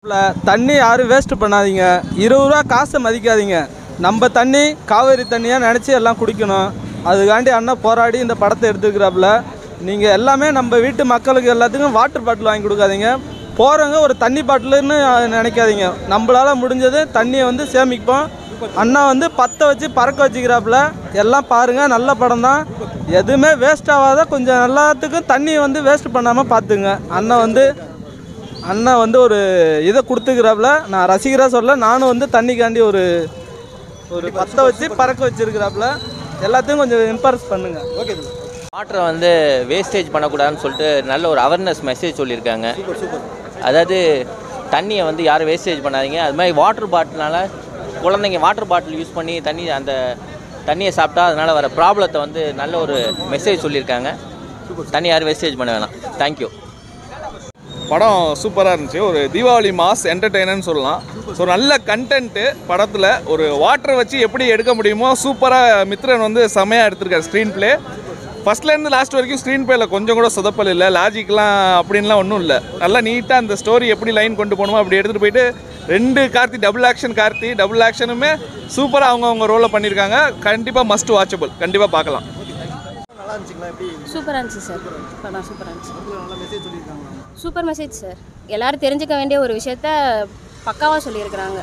தண்ணி யாரும் வேஸ்ட் பண்ணாதீங்க இருபது ரூபா காசை மதிக்காதீங்க நம்ம தண்ணி காவேரி தண்ணியாக நினச்சி எல்லாம் குடிக்கணும் அதுக்காண்டி அண்ணன் போராடி இந்த படத்தை எடுத்துக்கிறாப்புல நீங்கள் எல்லாமே நம்ம வீட்டு மக்களுக்கு எல்லாத்துக்கும் வாட்டர் பாட்டில் வாங்கி கொடுக்காதீங்க போகிறவங்க ஒரு தண்ணி பாட்டிலுன்னு நினைக்காதீங்க நம்மளால் முடிஞ்சது தண்ணியை வந்து சேமிப்போம் அண்ணா வந்து பற்ற வச்சு பறக்க வச்சுக்கிறாப்புல எல்லாம் பாருங்கள் நல்ல படம் தான் எதுவுமே வேஸ்ட் ஆகாத கொஞ்சம் எல்லாத்துக்கும் தண்ணியை வந்து வேஸ்ட் பண்ணாமல் பார்த்துங்க அண்ணன் வந்து அண்ணன் வந்து ஒரு இதை கொடுத்துக்கிறாப்புல நான் ரசிகராக சொல்ல நானும் வந்து தண்ணிக்காண்டி ஒரு ஒரு பற்ற வச்சு பறக்க வச்சிருக்கிறாப்புல எல்லாத்தையும் கொஞ்சம் இம்ப்ரெஸ் பண்ணுங்க ஓகே வாட்டரை வந்து வேஸ்டேஜ் பண்ணக்கூடாதுன்னு சொல்லிட்டு நல்ல ஒரு அவேர்னஸ் மெசேஜ் சொல்லியிருக்காங்க அதாவது தண்ணியை வந்து யாரும் வேஸ்டேஜ் பண்ணாதீங்க அது மாதிரி வாட்டர் பாட்டில்னால குழந்தைங்க வாட்டர் பாட்டில் யூஸ் பண்ணி தண்ணி அந்த தண்ணியை சாப்பிட்டா அதனால் வர ப்ராப்ளத்தை வந்து நல்ல ஒரு மெசேஜ் சொல்லியிருக்காங்க தண்ணி யாரும் வேஸ்டேஜ் பண்ண வேணாம் தேங்க்யூ படம் சூப்பராக இருந்துச்சு ஒரு தீபாவளி மாஸ் என்டர்டெய்னர்னு சொல்லலாம் ஸோ நல்ல கண்டென்ட்டு படத்தில் ஒரு வாட்டரை வச்சு எப்படி எடுக்க முடியுமோ சூப்பராக மித்ரன் வந்து செமையாக எடுத்திருக்காரு ஸ்க்ரீன் ப்ளே ஃபஸ்ட்லேருந்து லாஸ்ட் வரைக்கும் ஸ்க்ரீன் ப்ளேல கொஞ்சம் கூட சொதப்பல் இல்லை லாஜிக்லாம் அப்படின்லாம் ஒன்றும் இல்லை நல்லா நீட்டாக அந்த ஸ்டோரி எப்படி லைன் கொண்டு போகணுமோ அப்படி எடுத்துகிட்டு போயிட்டு ரெண்டு Karthi double action Karthi double ஆக்ஷனுமே சூப்பராக அவங்க அவங்க ரோலை பண்ணியிருக்காங்க கண்டிப்பாக மஸ்ட் வாட்சபிள் கண்டிப்பாக பார்க்கலாம் சூப்பராக இருந்துச்சு சார் படம் சூப்பராக இருந்துச்சு சூப்பர் மெசேஜ் சார் எல்லாரும் தெரிஞ்சுக்க வேண்டிய ஒரு விஷயத்த பக்காவாக சொல்லியிருக்கிறாங்க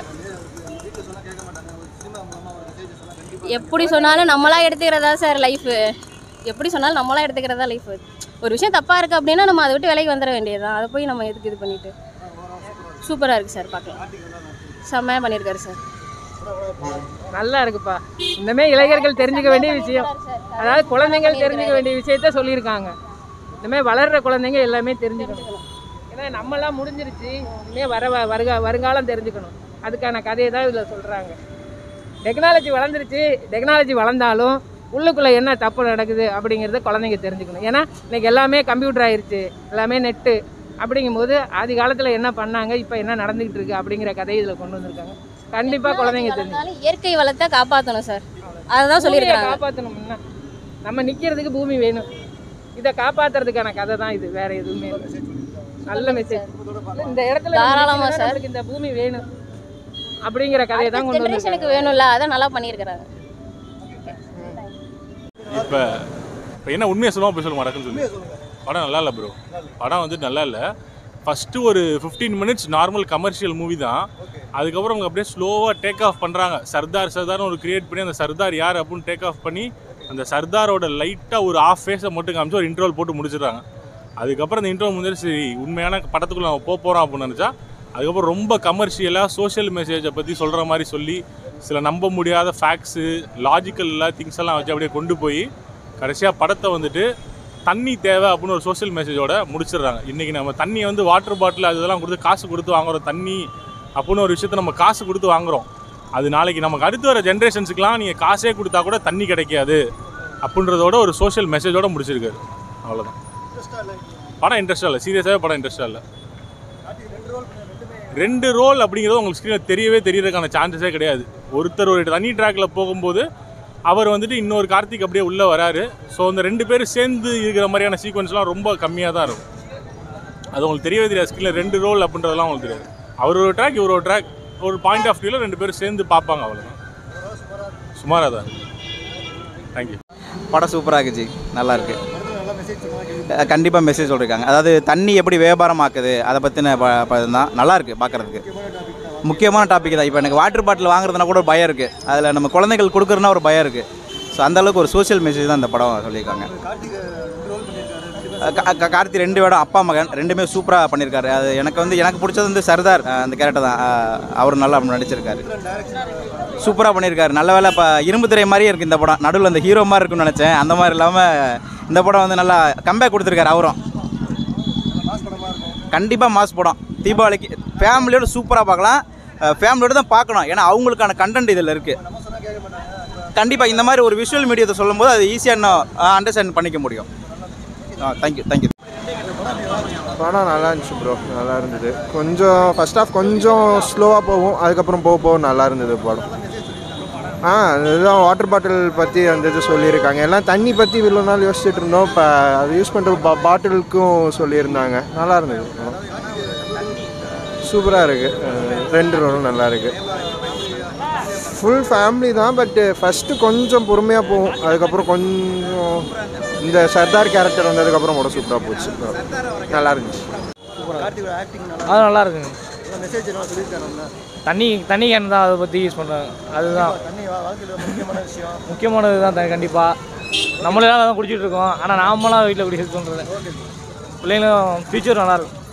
எப்படி சொன்னாலும் நம்மளா எடுத்துக்கிறதா சார் லைஃபு எப்படி சொன்னாலும் நம்மளா எடுத்துக்கிறதா லைஃப் ஒரு விஷயம் தப்பாக இருக்குது அப்படின்னா நம்ம அதை விட்டு விலைக்கு வந்துட வேண்டியதுதான் அதை போய் நம்ம எதுக்கு இது பண்ணிட்டு சூப்பராக இருக்குது சார் பார்க்கலாம் செம்மையாக பண்ணியிருக்காரு சார் நல்லா இருக்குப்பா இந்தமே இளைஞர்கள் தெரிஞ்சுக்க வேண்டிய விஷயம் அதாவது குழந்தைகள் தெரிஞ்சுக்க வேண்டிய விஷயத்த சொல்லியிருக்காங்க இந்தமே வளர்ற குழந்தைங்க எல்லாமே தெரிஞ்சுக்கணும் ஏன்னா நம்மலாம் முடிஞ்சிருச்சு இனிமே வர வ- வருகா வருங்காலம் தெரிஞ்சுக்கணும் அதுக்கான கதையை தான் இதில் சொல்கிறாங்க டெக்னாலஜி வளர்ந்துருச்சு டெக்னாலஜி வளர்ந்தாலும் உள்ளுக்குள்ளே என்ன தப்பு நடக்குது அப்படிங்கிறத குழந்தைங்க தெரிஞ்சுக்கணும் ஏன்னா இன்னைக்கு எல்லாமே கம்ப்யூட்டர் ஆயிருச்சு எல்லாமே நெட்டு அப்படிங்கும்போது ஆதி காலத்தில் என்ன பண்ணாங்க இப்போ என்ன நடந்துக்கிட்டு இருக்கு அப்படிங்கிற கதையை இதில் கொண்டு வந்திருக்காங்க கண்டிப்பாக குழந்தைங்க தெரிஞ்சு அதனால இயற்கை வளத்தை காப்பாற்றணும் சார் அதுதான் சொல்லியிருக்காங்க காப்பாற்றணும்னா நம்ம நிக்கிறதுக்கு பூமி வேணும் இதை காப்பாத்துறதுக்கான கதை தான் இது வேற எதுவுமே இல்லை. நல்ல மெசேஜ் இந்த இடத்துல நம்ம தாராளமா நிக்கிறதுனா சார். நம்மளுக்கு இந்த பூமி வேணும் அப்படிங்கிற கதையை தான் கொண்டு வந்திருக்காங்க ஜென்ரேஷனுக்கு வேணும்ல அதை நல்லா பண்ணியிருக்கிறாங்க இப்போ இப்போ என்ன உண்மையை சொல்லுவோம் அப்படி சொல்ல மாட்டேன்னு சொல்லி படம் நல்லா இல்லை ப்ரோ படம் வந்து நல்லா இல்லை ஃபஸ்ட்டு ஒரு fifteen minutes normal commercial movie தான் அதுக்கப்புறம் அவங்க அப்படியே ஸ்லோவாக டேக் ஆஃப் பண்ணுறாங்க சர்தார் சர்தார்னு ஒரு கிரியேட் பண்ணி அந்த சர்தார் யார் அப்படின்னு டேக் ஆஃப் பண்ணி அந்த சர்தாரோட லைட்டாக ஒரு ஆஃப் ஃபேஸை மட்டும் காமிச்சு ஒரு இன்ட்ரோல் போட்டு முடிச்சிடுறாங்க அதுக்கப்புறம் இந்த இன்ட்ரோ முடிஞ்சிட்டு சரி உண்மையான படத்துக்குள்ள நம்ம போக போகிறோம் அப்படின்னு நினச்சா அதுக்கப்புறம் ரொம்ப கமர்ஷியலாக சோஷியல் மெசேஜை பற்றி சொல்கிற மாதிரி சொல்லி சில நம்ப முடியாத ஃபேக்ட்ஸு லாஜிக்கல் எல்லா திங்ஸ் எல்லாம் வச்சு அப்படியே கொண்டு போய் கடைசியாக படத்தை வந்துட்டு தண்ணி தேவை அப்படின்னு ஒரு சோஷியல் மெசேஜோட முடிச்சிடுறாங்க இன்றைக்கி நம்ம தண்ணியை வந்து வாட்டர் பாட்டில் அது இதெல்லாம் கொடுத்து காசு கொடுத்து வாங்குறோம் தண்ணி அப்படின்னு ஒரு விஷயத்த நம்ம காசு கொடுத்து வாங்குறோம் அது நாளைக்கு நமக்கு அடுத்து வர ஜென்ரேஷன்ஸுக்குலாம் நீங்கள் காசே கொடுத்தா கூட தண்ணி கிடைக்காது அப்படின்றதோட ஒரு சோஷியல் மெசேஜோட முடிச்சிருக்காரு அவ்வளோதான் படம் இன்ட்ரெஸ்டாக இல்லை சீரியஸாகவே படம் இன்ட்ரெஸ்டாக இல்லை ரெண்டு ரோல் அப்படிங்கிறது உங்களுக்கு ஸ்க்ரீனில் தெரியவே தெரியறதுக்கான சான்சஸே கிடையாது ஒருத்தர் ஒரு தனி ட்ராக்ல போகும்போது அவர் வந்துட்டு இன்னொரு கார்த்திக் அப்படியே உள்ளே வராரு ஸோ அந்த ரெண்டு பேரும் சேர்ந்து இருக்கிற மாதிரியான சீக்வன்ஸ்லாம் ரொம்ப கம்மியாக தான் இருக்கும் அது உங்களுக்கு தெரியவே தெரியாது ஸ்க்ரீனில் ரெண்டு ரோல் அப்படின்றதெல்லாம் உங்களுக்கு தெரியாது அவர் ஒரு ட்ராக் இவர் ஒரு ட்ராக் ஒரு பாயிண்ட் ஆஃப் வியூவில் ரெண்டு பேரும் சேர்ந்து பார்ப்பாங்க அவ்வளோதான் சுமாராக தான் தேங்க்யூ படம் சூப்பராக இருக்குச்சு நல்லா இருக்கு கண்டிப்பாக மெசேஜ் சொல்லியிருக்காங்க அதாவது தண்ணி எப்படி வியாபாரமாக்குது அதை பற்றின தான் நல்லா இருக்கு பார்க்குறதுக்கு முக்கியமான டாபிக் தான் இப்போ எனக்கு வாட்டர் பாட்டில் வாங்குறதுனா கூட ஒரு பயம் இருக்குது அதில் நம்ம குழந்தைகள் கொடுக்குறதுனா ஒரு பயம் இருக்குது ஸோ அந்த அளவுக்கு ஒரு சோஷியல் மெசேஜ் தான் இந்த படம் சொல்லியிருக்காங்க கா- கா- கார்த்தி ரெண்டு வேடம் அப்பா மகன் ரெண்டுமே சூப்பராக பண்ணியிருக்காரு அது எனக்கு வந்து எனக்கு பிடிச்சது வந்து சர்தார் அஹ் அந்த கேரக்டர் தான் அஹ் அவர் நல்லா நடிச்சிருக்காரு சூப்பராக பண்ணியிருக்காரு நல்ல வேலை இப்போ இரும்பு திரை மாதிரியே இருக்குது இந்த படம் நடுவில் அந்த ஹீரோ மாதிரி இருக்குன்னு நினச்சேன் அந்த மாதிரி இல்லாமல் இந்த படம் வந்து நல்லா கம்பேக் கொடுத்துருக்காரு அவரும் கண்டிப்பாக மாஸ் படம் தீபாவளிக்கு ஃபேமிலியோட சூப்பராக பார்க்கலாம் ஃபேமிலியோட தான் பார்க்கணும் ஏன்னா அவங்களுக்கான கண்டென்ட் இதில் இருக்குது கண்டிப்பாக இந்த மாதிரி ஒரு விஷுவல் மீடியத்தை சொல்லும்போது அது ஈஸியாக இன்னும் அண்டர்ஸ்டாண்ட் பண்ணிக்க முடியும் தேங்க்யூ தேங்க்யூ படம் நல்லா இருந்துச்சு ப்ரோ நல்லா இருந்தது கொஞ்சம் ஃபர்ஸ்ட் ஆஃப் கொஞ்சம் ஸ்லோவாக போகும் அதுக்கப்புறம் போக போக நல்லா இருந்தது படம் ஆ இதுதான் வாட்டர் பாட்டில் பற்றி அந்த இது சொல்லியிருக்காங்க எல்லாம் தண்ணி பற்றி இவ்வளோ நாள் யோசிச்சுட்டு இருந்தோம் இப்போ அது யூஸ் பண்ணுற பா பாட்டிலுக்கும் சொல்லியிருந்தாங்க நல்லா இருந்தது சூப்பராக இருக்குது ரெண்டு ரோலும் நல்லா இருக்குது ஃபுல் ஃபேமிலி தான் பட்டு ஃபஸ்ட்டு கொஞ்சம் பொறுமையாக போகும் அதுக்கப்புறம் கொஞ்சம் இந்த சர்தார் கேரக்டர் வந்ததுக்கப்புறம் கூட சூப்பராக போச்சு நல்லா இருந்துச்சு அது நல்லா இருக்குங்க தண்ணி தண்ணி கேன் தான் அதை பற்றி யூஸ் பண்ணுறாங்க அதுதான் முக்கியமானது தான் கண்டிப்பாக நம்மளே தான் குடிச்சிட்டு இருக்கோம் ஆனால் நாமளாம் வீட்டில் குடி யூஸ் பண்ணுறது பிள்ளைங்களும் ஃபியூச்சர் நல்லா இருக்கும்